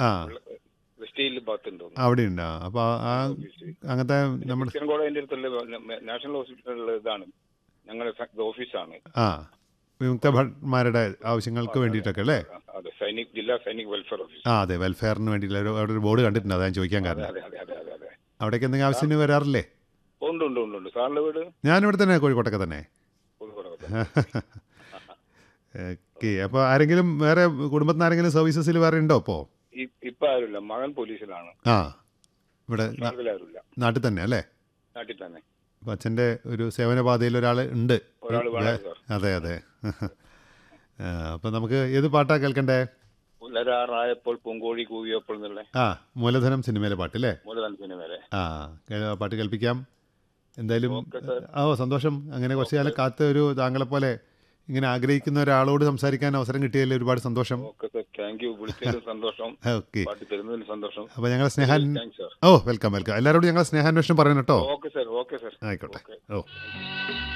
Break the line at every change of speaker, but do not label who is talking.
ആ
വെസ്റ്റേജിൽ ഭാഗത്തുണ്ട് ഒന്ന്.
അവിടെ ഉണ്ട് അപ്പോൾ ആ
ഓഫീസ്.
അങ്ങനത്തെ നമ്മുടെ
ക്രിസ്ത്യൻ കോളേജിന്റെ അടുത്തുള്ള നാഷണൽ ഹോസ്പിറ്റലിൽ ഇതാണ് ഞങ്ങളുടെ സ- ഓഫീസാണ്
ആ വിമുക്ത ഭടന്മാരുടെ ആവശ്യങ്ങൾക്ക് വേണ്ടിയിട്ടൊക്കെ അല്ലേ
ആ, അതെ സൈനിക് ജില്ലാ സൈനിക് വെൽഫെയർ ഓഫീസ്
ആ അതെ വെൽഫെയറിന് വേണ്ടിയിട്ടുള്ള ഒരു അവിടെ ഒരു ബോർഡ് കണ്ടിട്ടുണ്ട് അതാ ഞാൻ ചോദിക്കാൻ
അതെ
കാരണം
അതെ അതെ അതെ അതെ അതെ
അവിടേക്ക് എന്തെങ്കിലും ആവശ്യത്തിന് വരാറില്ലേ
ഉണ്ട് ഉണ്ട് ഉണ്ട് ഉണ്ട് സാറിന്റെ വീട്
ഞാനിവിടെ തന്നെ കോഴിക്കോട്ടൊക്കെ തന്നെ
പുതുപ്പറമ്പ്.
ഓക്കെ അപ്പോൾ ആരെങ്കിലും വേറെ കുടുംബത്തിന് ആരെങ്കിലും സർവീസസിൽ വേറെ ഉണ്ടോ ഇപ്പോൾ
ഇ- ഇപ്പൊ ആരുമില്ല മകൻ പോലീസിലാണ്
ആ ഇവിടെ ന-
നാട്ടിൽ ആരുമില്ല
നാട്ടിൽ തന്നെ അല്ലേ
നാട്ടിൽ തന്നെ
അപ്പോൾ അച്ഛൻ്റെ ഒരു സേവനപാതയിൽ ഒരാൾ ഉണ്ട്
ഒരാൾ വേണം സാർ
അതെ അതെ അപ്പോൾ നമുക്ക് ഏത് പാട്ടാ കേൾക്കണ്ടേ
പുലരാറായപ്പോൾ പൂങ്കോഴി കൂവിയപ്പോൾ എന്നുള്ള
ആ മൂലധനം സിനിമയിലെ പാട്ട് അല്ലേ
മൂലധന സിനിമയിലെ
ആ കേ- ആ പാട്ട് കേൾപ്പിക്കാം എന്തായാലും
ഓക്കെ സാർ.
ആ ഓ സന്തോഷം അങ്ങനെ കുറച്ച് കാലം കാത്ത് ഒരു താങ്കളെപ്പോലെ ഇങ്ങനെ ആഗ്രഹിക്കുന്ന ഒരാളോട് സംസാരിക്കാൻ അവസരം കിട്ടിയതിൽ ഒരുപാട് സന്തോഷം
ഓക്കെ സാർ താങ്ക് യു വിളിച്ചതിൽ സന്തോഷം
ഓക്കെ
പാട്ട് തരുന്നതിൽ സന്തോഷം
അപ്പോൾ ഞങ്ങൾ സ്നേഹാൻ
താങ്ക്സ് സാർ
ഓ വെൽക്കം വെൽക്കം എല്ലാവരോടും ഞങ്ങൾ സ്നേഹാന്വേഷണം പറയണം കേട്ടോ
ഓക്കെ സാർ ഓക്കെ സാർ
ആയിക്കോട്ടെ
ഓക്കെ
ഓ